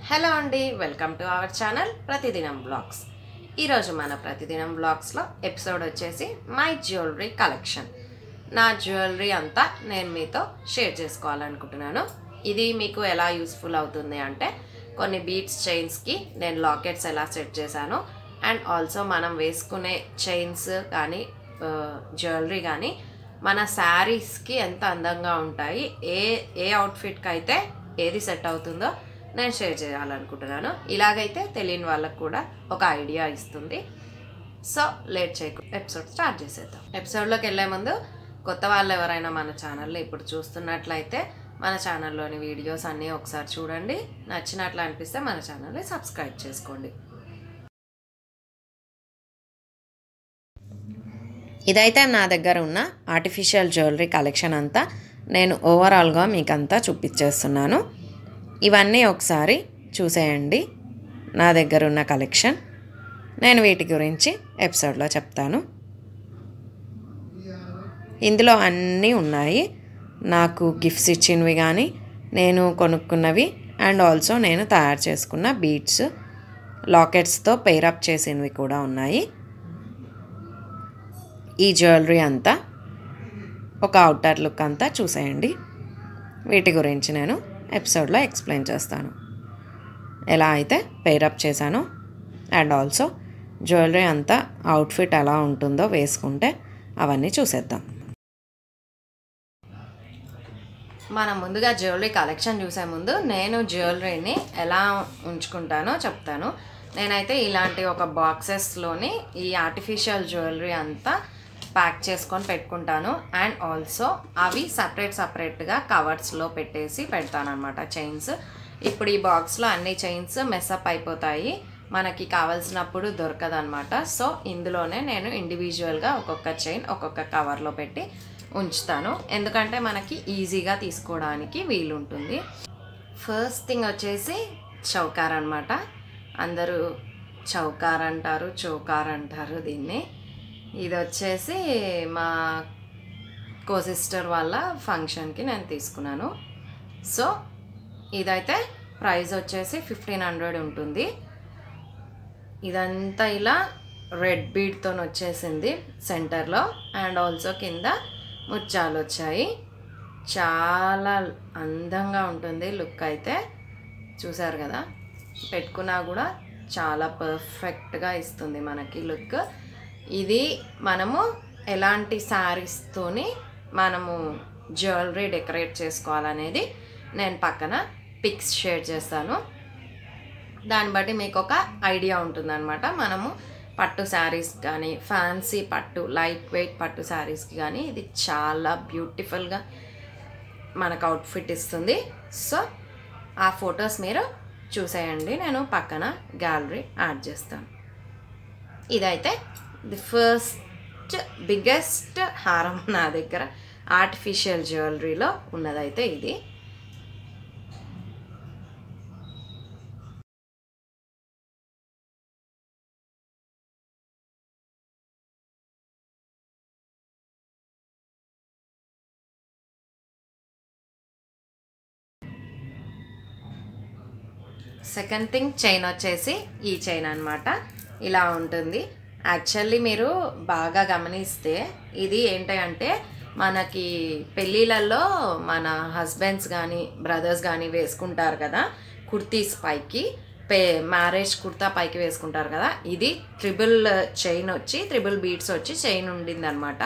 hello అండి welcome to our channel Prathidinam blogs ఈరోజు మన ప్రతిదినం బ్లాగ్స్లో ఎపిసోడ్ వచ్చేసి మై జ్యువెలరీ కలెక్షన్ నా జ్యువెలరీ అంతా నేను మీతో షేర్ చేసుకోవాలనుకుంటున్నాను ఇది మీకు ఎలా యూస్ఫుల్ అవుతుంది అంటే కొన్ని బీట్స్ చైన్స్కి నేను లాకెట్స్ ఎలా సెట్ చేశాను అండ్ ఆల్సో మనం వేసుకునే చైన్స్ కానీ జ్యువెలరీ కానీ మన శారీస్కి ఎంత అందంగా ఉంటాయి ఏ ఏ అవుట్ఫిట్కి అయితే ఏది సెట్ అవుతుందో నేను షేర్ చేయాలనుకుంటున్నాను ఇలాగైతే తెలియని వాళ్ళకు కూడా ఒక ఐడియా ఇస్తుంది సో లేట్ చేయకు ఎపిసోడ్ స్టార్ట్ చేసేద్దాం ఎపిసోడ్లోకి వెళ్ళే ముందు కొత్త వాళ్ళు ఎవరైనా మన ఛానల్ని ఇప్పుడు చూస్తున్నట్లయితే మన ఛానల్లోని వీడియోస్ అన్నీ ఒకసారి చూడండి నచ్చినట్లు అనిపిస్తే మన ఛానల్ని సబ్స్క్రైబ్ చేసుకోండి ఇదైతే నా దగ్గర ఉన్న ఆర్టిఫిషియల్ జ్యువెలరీ కలెక్షన్ అంతా నేను ఓవరాల్గా మీకు అంతా చూపించేస్తున్నాను ఇవన్నీ ఒకసారి చూసేయండి నా దగ్గర ఉన్న కలెక్షన్ నేను వీటి గురించి ఎపిసోడ్లో చెప్తాను ఇందులో అన్నీ ఉన్నాయి నాకు గిఫ్ట్స్ ఇచ్చినవి కానీ నేను కొనుక్కున్నవి అండ్ ఆల్సో నేను తయారు చేసుకున్న బీడ్స్ లాకెట్స్తో పేరప్ చేసినవి కూడా ఉన్నాయి ఈ జ్యువెలరీ అంతా ఒక అవుటర్ లుక్ అంతా చూసేయండి వీటి గురించి నేను ఎపిసోడ్లో ఎక్స్ప్లెయిన్ చేస్తాను ఎలా అయితే పేరప్ చేశానో అండ్ ఆల్సో జ్యువెలరీ అంతా అవుట్ఫిట్ ఎలా ఉంటుందో వేసుకుంటే అవన్నీ చూసేద్దాం మనం ముందుగా జ్యువెలరీ కలెక్షన్ చూసే ముందు నేను జ్యువెలరీని ఎలా ఉంచుకుంటానో చెప్తాను నేనైతే ఇలాంటి ఒక బాక్సెస్లోని ఈ ఆర్టిఫిషియల్ జ్యువెలరీ అంతా ప్యాక్ చేసుకొని పెట్టుకుంటాను అండ్ ఆల్సో అవి సపరేట్ సపరేట్గా కవర్స్లో పెట్టేసి పెడతాను అనమాట చైన్స్ ఇప్పుడు ఈ బాక్స్లో అన్ని చైన్స్ మెస్అప్ అయిపోతాయి మనకి కావాల్సినప్పుడు దొరకదనమాట సో ఇందులోనే నేను ఇండివిజువల్గా ఒక్కొక్క చైన్ ఒక్కొక్క కవర్లో పెట్టి ఉంచుతాను ఎందుకంటే మనకి ఈజీగా తీసుకోవడానికి వీలుంటుంది ఫస్ట్ థింగ్ వచ్చేసి చౌకార్ అనమాట అందరూ చౌకార్ అంటారు చౌకార్ అంటారు దీన్ని ఇది వచ్చేసి మా కో సిస్టర్ వాళ్ళ ఫంక్షన్కి నేను తీసుకున్నాను సో ఇదైతే ప్రైస్ వచ్చేసి ఫిఫ్టీన్ హండ్రెడ్ ఉంటుంది ఇదంతా ఇలా రెడ్ బీడ్తో వచ్చేసింది సెంటర్లో అండ్ ఆల్సో కింద ముత్యాలు వచ్చాయి చాలా అందంగా ఉంటుంది లుక్ అయితే చూసారు కదా పెట్టుకున్నా కూడా చాలా పర్ఫెక్ట్గా ఇస్తుంది మనకి లుక్ ఇది మనము ఎలాంటి శారీస్తోని మనము జ్యువెలరీ డెకరేట్ చేసుకోవాలనేది నేను పక్కన పిక్స్ షేర్ చేస్తాను దాన్ని బట్టి మీకు ఒక ఐడియా ఉంటుందన్నమాట మనము పట్టు శారీస్ కానీ ఫ్యాన్సీ పట్టు లైట్ వెయిట్ పట్టు శారీస్కి కానీ ఇది చాలా బ్యూటిఫుల్గా మనకు అవుట్ఫిట్ ఇస్తుంది సో ఆ ఫొటోస్ మీరు చూసేయండి నేను పక్కన గ్యాలరీ యాడ్ చేస్తాను ఇదైతే ది ఫస్ట్ బిగ్గెస్ట్ హారం నా దగ్గర ఆర్టిఫిషియల్ జ్యువెలరీలో ఉన్నదైతే ఇది సెకండ్ థింగ్ చైన్ వచ్చేసి ఈ చైన్ అనమాట ఇలా ఉంటుంది యాక్చువల్లీ మీరు బాగా గమనిస్తే ఇది ఏంటంటే మనకి పెళ్ళిళ్ళల్లో మన హస్బెండ్స్ కానీ బ్రదర్స్ కానీ వేసుకుంటారు కదా కుర్తీస్ పైకి పే మ్యారేజ్ కుర్తా పైకి వేసుకుంటారు కదా ఇది ట్రిపుల్ చైన్ వచ్చి ట్రిపుల్ బీట్స్ వచ్చి చైన్ ఉండింది అనమాట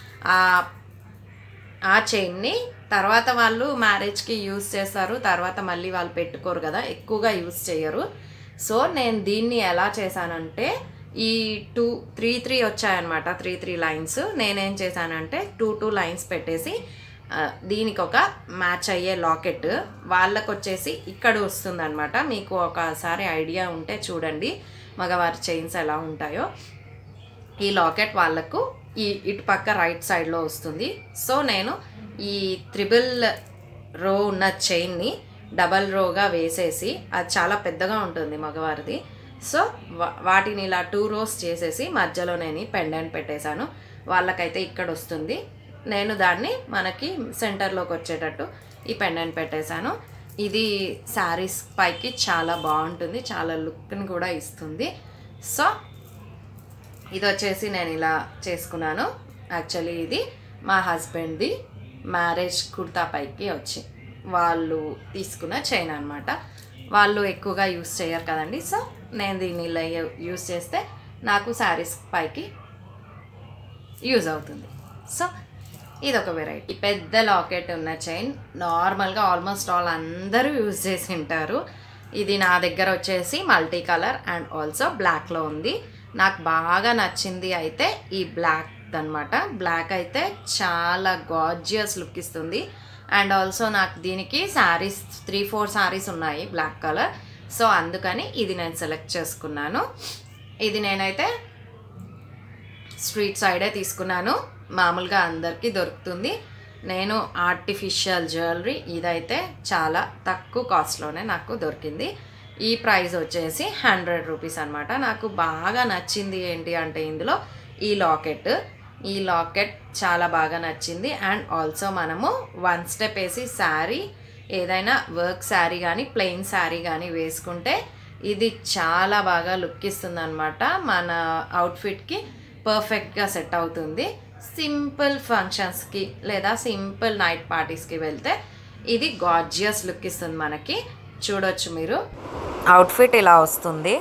ఆ చైన్ని తర్వాత వాళ్ళు మ్యారేజ్కి యూస్ చేస్తారు తర్వాత మళ్ళీ వాళ్ళు పెట్టుకోరు కదా ఎక్కువగా యూస్ చేయరు సో నేను దీన్ని ఎలా చేశానంటే ఈ టూ త్రీ త్రీ వచ్చాయన్నమాట త్రీ త్రీ లైన్స్ నేనేం చేశానంటే టూ టూ లైన్స్ పెట్టేసి దీనికి ఒక మ్యాచ్ అయ్యే లాకెట్ వాళ్ళకు వచ్చేసి ఇక్కడ వస్తుందన్నమాట మీకు ఒకసారి ఐడియా ఉంటే చూడండి మగవారి చైన్స్ ఎలా ఉంటాయో ఈ లాకెట్ వాళ్ళకు ఈ ఇటు పక్క రైట్ సైడ్లో వస్తుంది సో నేను ఈ త్రిబుల్ రో ఉన్న చైన్ని డబల్ రోగా వేసేసి అది చాలా పెద్దగా ఉంటుంది మగవారిది సో వాటిని ఇలా టూ రోస్ చేసేసి మధ్యలో నేను పెండెంట్ పెట్టేశాను వాళ్ళకైతే ఇక్కడ వస్తుంది నేను దాన్ని మనకి సెంటర్లోకి వచ్చేటట్టు ఈ పెండెంట్ పెట్టేశాను ఇది శారీస్ పైకి చాలా బాగుంటుంది చాలా లుక్ని కూడా ఇస్తుంది సో ఇది వచ్చేసి నేను ఇలా చేసుకున్నాను యాక్చువల్లీ ఇది మా హస్బెండ్ది మ్యారేజ్ కుర్తా పైకి వచ్చి వాళ్ళు తీసుకున్న చైన్ అనమాట వాళ్ళు ఎక్కువగా యూస్ చేయరు కదండి సో నేను దీన్ని ఇలా యూస్ చేస్తే నాకు శారీస్ పైకి యూజ్ అవుతుంది సో ఇది ఒక వెరైటీ పెద్ద లాకెట్ ఉన్న చైన్ నార్మల్గా ఆల్మోస్ట్ ఆల్ అందరూ యూజ్ చేసి ఉంటారు ఇది నా దగ్గర వచ్చేసి మల్టీ కలర్ అండ్ ఆల్సో బ్లాక్లో ఉంది నాకు బాగా నచ్చింది అయితే ఈ బ్లాక్ అనమాట బ్లాక్ అయితే చాలా గార్జియస్ లుక్ ఇస్తుంది అండ్ ఆల్సో నాకు దీనికి శారీస్ త్రీ ఫోర్ శారీస్ ఉన్నాయి బ్లాక్ కలర్ సో అందుకని ఇది నేను సెలెక్ట్ చేసుకున్నాను ఇది నేనైతే స్ట్రీట్ సైడే తీసుకున్నాను మామూలుగా అందరికీ దొరుకుతుంది నేను ఆర్టిఫిషియల్ జ్యువెలరీ ఇదైతే చాలా తక్కువ కాస్ట్లోనే నాకు దొరికింది ఈ ప్రైస్ వచ్చేసి హండ్రెడ్ రూపీస్ అనమాట నాకు బాగా నచ్చింది ఏంటి అంటే ఇందులో ఈ లాకెట్ ఈ లాకెట్ చాలా బాగా నచ్చింది అండ్ ఆల్సో మనము వన్ స్టెప్ వేసి శారీ ఏదైనా వర్క్ శారీ కానీ ప్లెయిన్ శారీ కానీ వేసుకుంటే ఇది చాలా బాగా లుక్ ఇస్తుంది అనమాట మన అవుట్ఫిట్కి పర్ఫెక్ట్గా సెట్ అవుతుంది సింపుల్ ఫంక్షన్స్కి లేదా సింపుల్ నైట్ పార్టీస్కి వెళ్తే ఇది గార్జియస్ లుక్ ఇస్తుంది మనకి చూడొచ్చు మీరు అవుట్ఫిట్ ఇలా వస్తుంది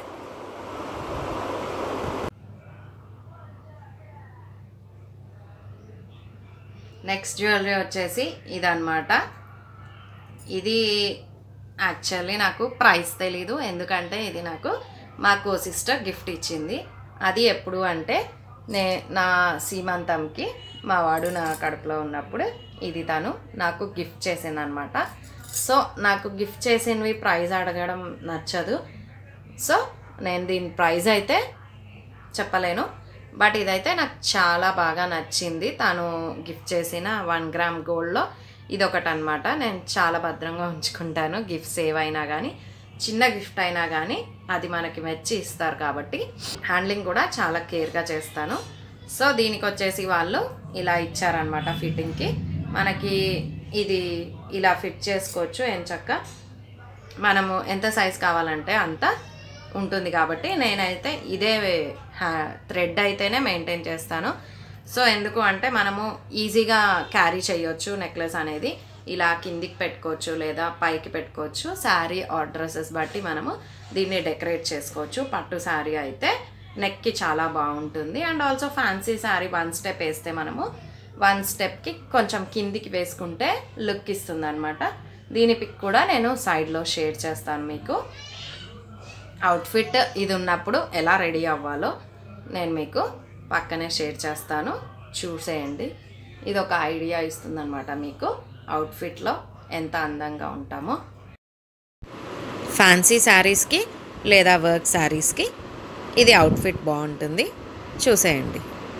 నెక్స్ట్ జ్యువెలరీ వచ్చేసి ఇదన్నమాట ఇది యాక్చువల్లీ నాకు ప్రైస్ తెలీదు ఎందుకంటే ఇది నాకు మా కో సిస్టర్ గిఫ్ట్ ఇచ్చింది అది ఎప్పుడు అంటే నే నా సీమంతంకి మా వాడు నా కడుపులో ఉన్నప్పుడు ఇది తను నాకు గిఫ్ట్ చేసింది అనమాట సో నాకు గిఫ్ట్ చేసినవి ప్రైజ్ అడగడం నచ్చదు సో నేను దీని ప్రైజ్ అయితే చెప్పలేను బట్ ఇదైతే నాకు చాలా బాగా నచ్చింది తను గిఫ్ట్ చేసిన వన్ గ్రామ్ గోల్డ్లో ఇది ఒకటి అనమాట నేను చాలా భద్రంగా ఉంచుకుంటాను గిఫ్ట్స్ ఏవైనా కానీ చిన్న గిఫ్ట్ అయినా కానీ అది మనకి మెచ్చి ఇస్తారు కాబట్టి హ్యాండ్లింగ్ కూడా చాలా కేర్గా చేస్తాను సో దీనికి వచ్చేసి వాళ్ళు ఇలా ఇచ్చారనమాట ఫిట్టింగ్కి మనకి ఇది ఇలా ఫిట్ చేసుకోవచ్చు ఎంచక్క మనము ఎంత సైజ్ కావాలంటే అంత ఉంటుంది కాబట్టి నేనైతే ఇదే థ్రెడ్ అయితేనే మెయింటైన్ చేస్తాను సో ఎందుకు అంటే మనము ఈజీగా క్యారీ చేయొచ్చు నెక్లెస్ అనేది ఇలా కిందికి పెట్టుకోవచ్చు లేదా పైకి పెట్టుకోవచ్చు శారీ ఆర్ డ్రెస్సెస్ బట్టి మనము దీన్ని డెకరేట్ చేసుకోవచ్చు పట్టు శారీ అయితే నెక్కి చాలా బాగుంటుంది and also fancy sari one step వేస్తే మనము వన్ స్టెప్కి కొంచెం కిందికి వేసుకుంటే లుక్ ఇస్తుంది అనమాట దీని పిక్ కూడా నేను సైడ్లో షేర్ చేస్తాను మీకు అవుట్ఫిట్ ఇది ఉన్నప్పుడు ఎలా రెడీ అవ్వాలో నేను మీకు పక్కనే షేర్ చేస్తాను చూసేయండి ఇది ఒక ఐడియా ఇస్తుందన్నమాట మీకు అవుట్ఫిట్లో ఎంత అందంగా ఉంటామో ఫ్యాన్సీ శారీస్కి లేదా వర్క్ శారీస్కి ఇది అవుట్ఫిట్ బాగుంటుంది చూసేయండి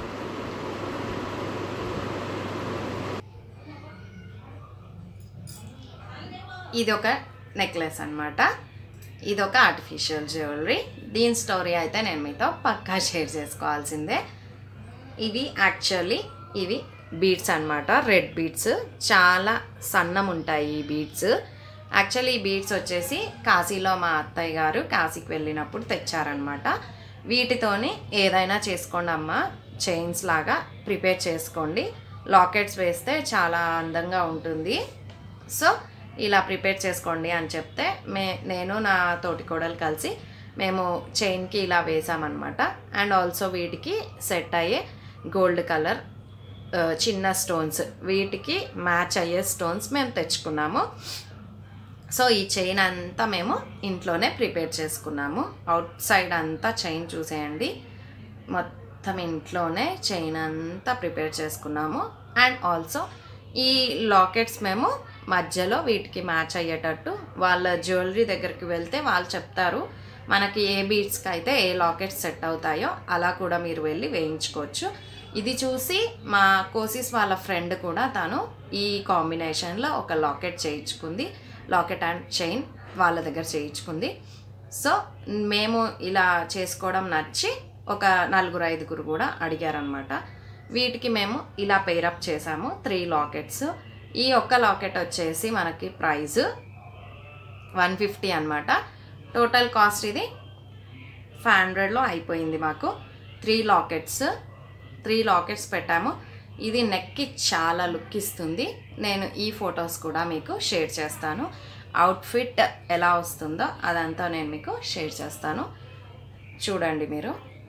ఇది ఒక నెక్లెస్ అనమాట ఇది ఒక ఆర్టిఫిషియల్ జ్యువెలరీ దీని స్టోరీ అయితే నేను మీతో పక్కా షేర్ చేసుకోవాల్సిందే ఇవి యాక్చువల్లీ ఇవి బీడ్స్ అనమాట రెడ్ బీడ్స్ చాలా సన్నం ఉంటాయి ఈ బీడ్స్ యాక్చువల్లీ ఈ బీడ్స్ వచ్చేసి కాశీలో మా అత్తయ్య గారు కాశీకి వెళ్ళినప్పుడు తెచ్చారనమాట వీటితోని ఏదైనా చేసుకోండి అమ్మ చైన్స్ లాగా ప్రిపేర్ చేసుకోండి లాకెట్స్ వేస్తే చాలా అందంగా ఉంటుంది సో ఇలా ప్రిపేర్ చేసుకోండి అని చెప్తే మే నేను నా తోటి కోడలు కలిసి మేము చైన్కి ఇలా వేసామన్నమాట అండ్ ఆల్సో వీటికి సెట్ అయ్యే గోల్డ్ కలర్ చిన్న స్టోన్స్ వీటికి మ్యాచ్ అయ్యే స్టోన్స్ మేము తెచ్చుకున్నాము సో ఈ చైన్ అంతా మేము ఇంట్లోనే ప్రిపేర్ చేసుకున్నాము అవుట్ సైడ్ అంతా చైన్ చూసేయండి మొత్తం ఇంట్లోనే చైన్ అంతా ప్రిపేర్ చేసుకున్నాము అండ్ ఆల్సో ఈ లాకెట్స్ మేము మధ్యలో వీటికి మ్యాచ్ అయ్యేటట్టు వాళ్ళ జ్యువెలరీ దగ్గరికి వెళ్తే వాళ్ళు చెప్తారు మనకి ఏ బీడ్స్కి అయితే ఏ లాకెట్స్ సెట్ అవుతాయో అలా కూడా మీరు వెళ్ళి వేయించుకోవచ్చు ఇది చూసి మా కోసిస్ వాళ్ళ ఫ్రెండ్ కూడా తను ఈ కాంబినేషన్లో ఒక లాకెట్ చేయించుకుంది లాకెట్ అండ్ చైన్ వాళ్ళ దగ్గర చేయించుకుంది సో మేము ఇలా చేసుకోవడం నచ్చి ఒక నలుగురు ఐదుగురు కూడా అడిగారనమాట వీటికి మేము ఇలా పేరప్ చేసాము త్రీ లాకెట్స్ ఈ ఒక్క లాకెట్ వచ్చేసి మనకి ప్రైస్ వన్ ఫిఫ్టీ అనమాట టోటల్ కాస్ట్ ఇది ఫైవ్ హండ్రెడ్లో అయిపోయింది మాకు త్రీ లాకెట్స్ త్రీ లాకెట్స్ పెట్టాము ఇది నెక్కి చాలా లుక్ ఇస్తుంది నేను ఈ ఫొటోస్ కూడా మీకు షేర్ చేస్తాను అవుట్ఫిట్ ఎలా వస్తుందో అదంతా నేను మీకు షేర్ చేస్తాను చూడండి మీరు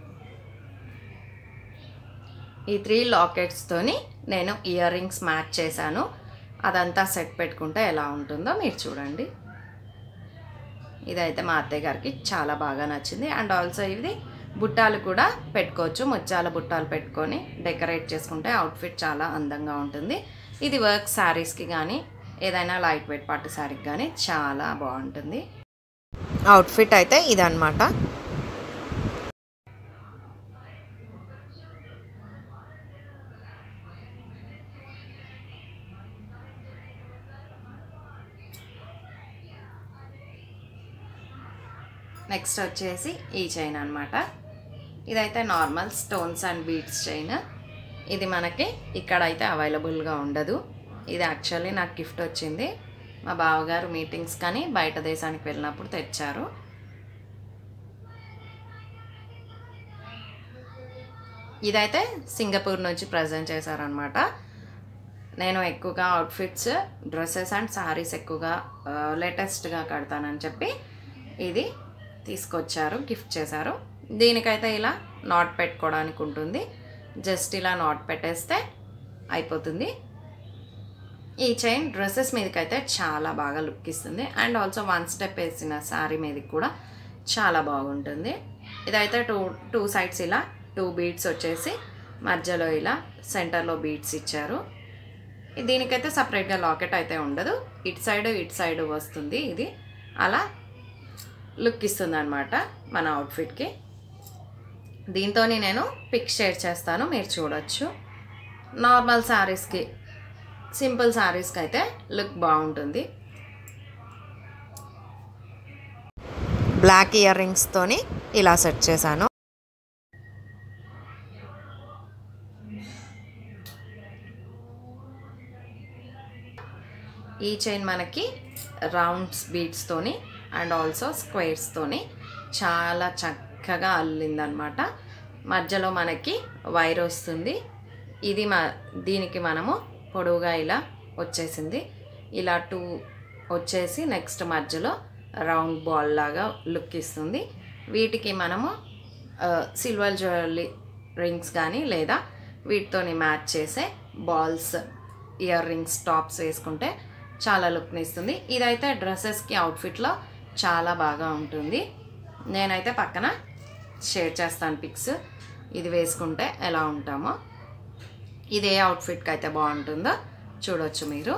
ఈ త్రీ లాకెట్స్తోని నేను ఇయర్ రింగ్స్ మ్యాచ్ చేశాను అదంతా సెట్ పెట్టుకుంటే ఎలా ఉంటుందో మీరు చూడండి ఇదైతే మా అత్తయ్య గారికి చాలా బాగా నచ్చింది అండ్ ఆల్సో ఇది బుట్టాలు కూడా పెట్టుకోవచ్చు ముత్యాల బుట్టాలు పెట్టుకొని డెకరేట్ చేసుకుంటే అవుట్ఫిట్ చాలా అందంగా ఉంటుంది ఇది వర్క్ శారీస్కి కానీ ఏదైనా లైట్ వెయిట్ పట్టు శారీకి కానీ చాలా బాగుంటుంది అవుట్ఫిట్ అయితే ఇదన్నమాట నెక్స్ట్ వచ్చేసి ఈ చైన్ అనమాట ఇదైతే normal stones and beads chain ఇది మనకి ఇక్కడైతే అవైలబుల్గా ఉండదు ఇది యాక్చువల్లీ నాకు గిఫ్ట్ వచ్చింది మా బావగారు మీటింగ్స్ కానీ బయట దేశానికి వెళ్ళినప్పుడు తెచ్చారు ఇదైతే సింగపూర్ నుంచి ప్రజెంట్ చేశారనమాట నేను ఎక్కువగా అవుట్ఫిట్స్ డ్రెస్సెస్ అండ్ శారీస్ ఎక్కువగా లేటెస్ట్గా కడతానని చెప్పి ఇది తీసుకొచ్చారు గిఫ్ట్ చేశారు దీనికైతే ఇలా నాట్ పెట్టుకోవడానికి ఉంటుంది జస్ట్ ఇలా నాట్ పెట్టేస్తే అయిపోతుంది ఈ చైన్ డ్రెస్సెస్ మీదకైతే చాలా బాగా లుక్ ఇస్తుంది అండ్ ఆల్సో వన్ స్టెప్ వేసిన శారీ మీదకి కూడా చాలా బాగుంటుంది ఇదైతే టూ టూ సైడ్స్ ఇలా టూ బీడ్స్ వచ్చేసి మధ్యలో ఇలా సెంటర్లో బీడ్స్ ఇచ్చారు దీనికైతే సపరేట్గా లాకెట్ అయితే ఉండదు ఇటు సైడ్ ఇటు సైడ్ వస్తుంది ఇది అలా లుక్ ఇస్తుంది అనమాట మన అవుట్ఫిట్కి దీంతో నేను పిక్ షేర్ చేస్తాను మీరు చూడొచ్చు నార్మల్ శారీస్కి సింపుల్ శారీస్కి అయితే లుక్ బాగుంటుంది బ్లాక్ ఇయర్ రింగ్స్తోని ఇలా సెట్ చేశాను ఈ చైన్ మనకి రౌండ్స్ బీడ్స్తోని అండ్ ఆల్సో స్క్వేర్స్తోని చాలా చక్కగా అల్లిందనమాట మధ్యలో మనకి వైర్ వస్తుంది ఇది మా దీనికి మనము పొడవుగా ఇలా వచ్చేసింది ఇలా టూ వచ్చేసి నెక్స్ట్ మధ్యలో రౌండ్ బాల్ లాగా లుక్ ఇస్తుంది వీటికి మనము సిల్వర్ జ్యువెలరీ రింగ్స్ కానీ లేదా వీటితోని మ్యాచ్ చేసే బాల్స్ ఇయర్ రింగ్స్ టాప్స్ వేసుకుంటే చాలా లుక్ని ఇస్తుంది ఇదైతే డ్రెస్సెస్కి అవుట్ఫిట్లో చాలా బాగా ఉంటుంది నేనైతే పక్కన షేర్ చేస్తాను పిక్స్ ఇది వేసుకుంటే ఎలా ఉంటామో ఇది ఏ అవుట్ఫిట్కి అయితే బాగుంటుందో చూడొచ్చు మీరు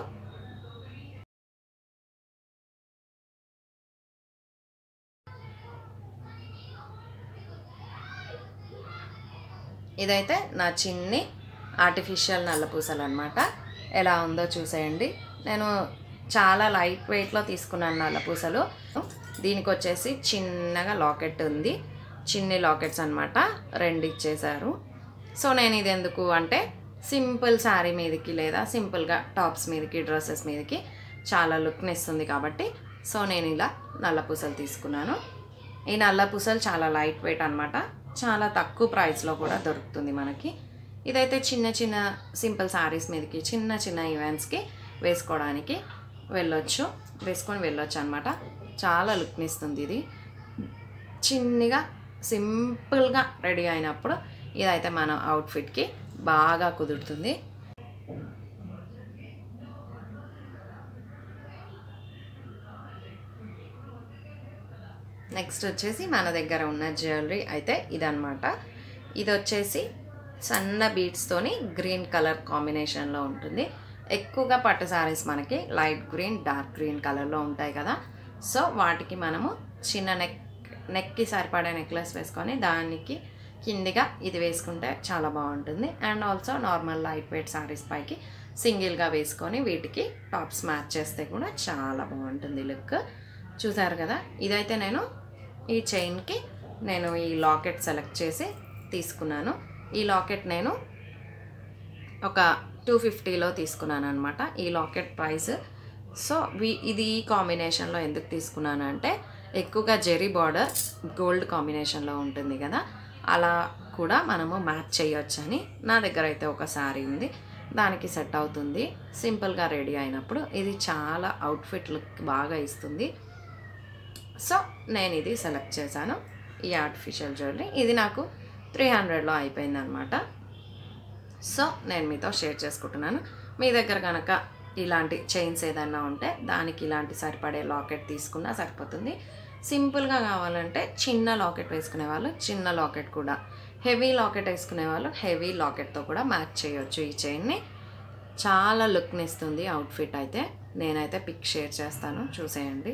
ఇదైతే నా చిన్ని ఆర్టిఫిషియల్ నల్లపూసలు అనమాట ఎలా ఉందో చూసేయండి నేను చాలా లైట్ వెయిట్లో తీసుకున్నాను నల్లపూసలు దీనికి వచ్చేసి చిన్నగా లాకెట్ ఉంది చిన్ని లాకెట్స్ అనమాట రెండు ఇచ్చేశారు సో నేను ఇది ఎందుకు అంటే సింపుల్ శారీ మీదకి లేదా సింపుల్గా టాప్స్ మీదకి డ్రెస్సెస్ మీదకి చాలా లుక్ని ఇస్తుంది కాబట్టి సో నేను ఇలా నల్ల పూసలు తీసుకున్నాను ఈ నల్ల పూసలు చాలా లైట్ వెయిట్ అనమాట చాలా తక్కువ ప్రైస్లో కూడా దొరుకుతుంది మనకి ఇదైతే చిన్న చిన్న సింపుల్ శారీస్ మీదకి చిన్న చిన్న ఈవెంట్స్కి వేసుకోవడానికి వెళ్ళొచ్చు వేసుకొని వెళ్ళొచ్చు అనమాట చాలా లుక్ని ఇస్తుంది ఇది చిన్నగా సింపుల్గా రెడీ అయినప్పుడు ఇదైతే మన అవుట్ఫిట్కి బాగా కుదురుతుంది నెక్స్ట్ వచ్చేసి మన దగ్గర ఉన్న జ్యువెలరీ అయితే ఇదనమాట ఇది వచ్చేసి సన్న బీడ్స్తోని గ్రీన్ కలర్ కాంబినేషన్లో ఉంటుంది ఎక్కువగా పట్టు శారీస్ మనకి లైట్ గ్రీన్ డార్క్ గ్రీన్ కలర్లో ఉంటాయి కదా సో వాటికి మనము చిన్న నెక్ నెక్కి సరిపడే నెక్లెస్ వేసుకొని దానికి కిందిగా ఇది వేసుకుంటే చాలా బాగుంటుంది and also normal light weight saris పైకి సింగిల్గా వేసుకొని వీటికి టాప్స్ మ్యాచ్ చేస్తే కూడా చాలా బాగుంటుంది లుక్ చూసారు కదా ఇదైతే నేను ఈ చైన్కి నేను ఈ లాకెట్ సెలెక్ట్ చేసి తీసుకున్నాను ఈ లాకెట్ నేను ఒక టూ ఫిఫ్టీలో తీసుకున్నాను అనమాట ఈ లాకెట్ ప్రైస్ సో వి ఇది ఈ కాంబినేషన్లో ఎందుకు తీసుకున్నానంటే ఎక్కువగా జెరీ బార్డర్ గోల్డ్ కాంబినేషన్లో ఉంటుంది కదా అలా కూడా మనము మ్యాచ్ చేయొచ్చని నా దగ్గర అయితే ఒక శారీ ఉంది దానికి సెట్ అవుతుంది సింపుల్గా రెడీ అయినప్పుడు ఇది చాలా అవుట్ఫిట్ లుక్ బాగా ఇస్తుంది సో నేను ఇది సెలెక్ట్ చేశాను ఈ ఆర్టిఫిషియల్ జ్యువెలరీ ఇది నాకు త్రీ హండ్రెడ్లో అయిపోయింది అనమాట సో నేను మీతో షేర్ చేసుకుంటున్నాను మీ దగ్గర కనుక ఇలాంటి చైన్స్ ఏదైనా ఉంటే దానికి ఇలాంటి సరిపడే లాకెట్ తీసుకున్నా సరిపోతుంది సింపుల్గా కావాలంటే చిన్న లాకెట్ వేసుకునే వాళ్ళు చిన్న లాకెట్ కూడా హెవీ లాకెట్ వేసుకునే వాళ్ళు హెవీ లాకెట్తో కూడా మ్యాచ్ చేయొచ్చు ఈ చైన్ని చాలా లుక్ని ఇస్తుంది అవుట్ఫిట్ అయితే నేనైతే పిక్ షేర్ చేస్తాను చూసేయండి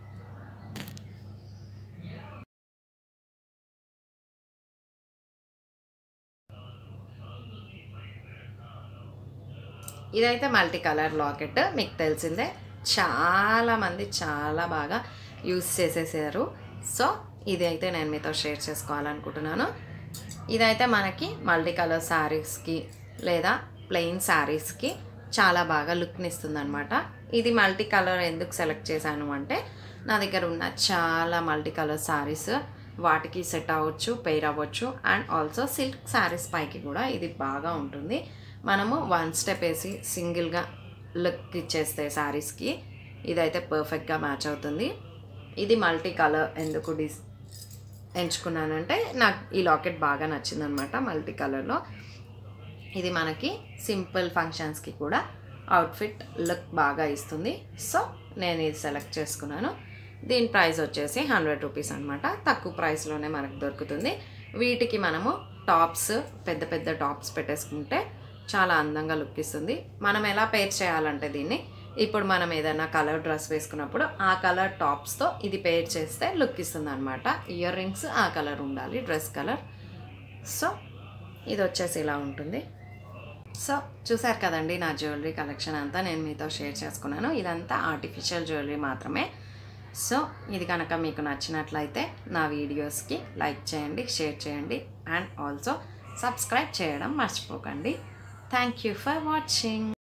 ఇదైతే మల్టీ కలర్ లాకెట్ మీకు తెలిసిందే చాలామంది చాలా బాగా యూస్ చేసేసారు సో ఇది అయితే నేను మీతో షేర్ చేసుకోవాలనుకుంటున్నాను ఇదైతే మనకి మల్టీ కలర్ శారీస్కి లేదా ప్లెయిన్ శారీస్కి చాలా బాగా లుక్ని ఇస్తుంది అనమాట ఇది మల్టీ కలర్ ఎందుకు సెలెక్ట్ చేశాను అంటే నా దగ్గర ఉన్న చాలా మల్టీ కలర్ శారీస్ వాటికి సెట్ అవ్వచ్చు పెయిర్ అవ్వచ్చు అండ్ ఆల్సో సిల్క్ శారీస్ పైకి కూడా ఇది బాగా ఉంటుంది మనము వన్ స్టెప్ వేసి సింగిల్గా లుక్ ఇచ్చేస్తే శారీస్కి ఇదైతే పర్ఫెక్ట్గా మ్యాచ్ అవుతుంది ఇది మల్టీ కలర్ ఎందుకు డిస్ ఎంచుకున్నానంటే నాకు ఈ లాకెట్ బాగా నచ్చిందనమాట మల్టీ కలర్లో ఇది మనకి సింపుల్ ఫంక్షన్స్కి కూడా అవుట్ఫిట్ లుక్ బాగా ఇస్తుంది సో నేను ఇది సెలెక్ట్ చేసుకున్నాను దీని ప్రైస్ వచ్చేసి హండ్రెడ్ రూపీస్ అనమాట తక్కువ ప్రైస్లోనే మనకు దొరుకుతుంది వీటికి మనము టాప్స్ పెద్ద పెద్ద టాప్స్ పెట్టేసుకుంటే చాలా అందంగా లుక్ ఇస్తుంది మనం ఎలా పేర్ చేయాలంటే దీన్ని ఇప్పుడు మనం ఏదైనా కలర్ డ్రెస్ వేసుకున్నప్పుడు ఆ కలర్ టాప్స్తో ఇది పేర్ చేస్తే లుక్ ఇస్తుంది అనమాట ఇయర్ రింగ్స్ ఆ కలర్ ఉండాలి డ్రెస్ కలర్ సో ఇది వచ్చేసి ఇలా ఉంటుంది సో చూసారు కదండి నా జ్యువెలరీ కలెక్షన్ అంతా నేను మీతో షేర్ చేసుకున్నాను ఇదంతా ఆర్టిఫిషియల్ జ్యువెలరీ మాత్రమే సో ఇది కనుక మీకు నచ్చినట్లయితే నా వీడియోస్కి లైక్ చేయండి షేర్ చేయండి అండ్ ఆల్సో సబ్స్క్రైబ్ చేయడం మర్చిపోకండి థ్యాంక్ యూ ఫర్ వాచింగ్